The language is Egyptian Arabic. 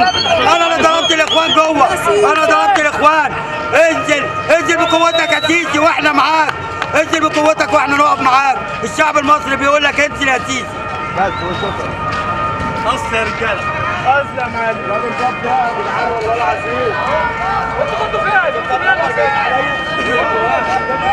انا اللي ضربت الاخوان جوه انا ضربت الاخوان انزل انزل بقوتك يا سيسي واحنا معاك انزل بقوتك واحنا نقف معاك الشعب المصري بيقول لك انزل يا سيسي بس وشكرا اصل يا رجاله اصل يا معلم الراجل ده بتاع يا جدعان والله العظيم انتوا كنتوا فين؟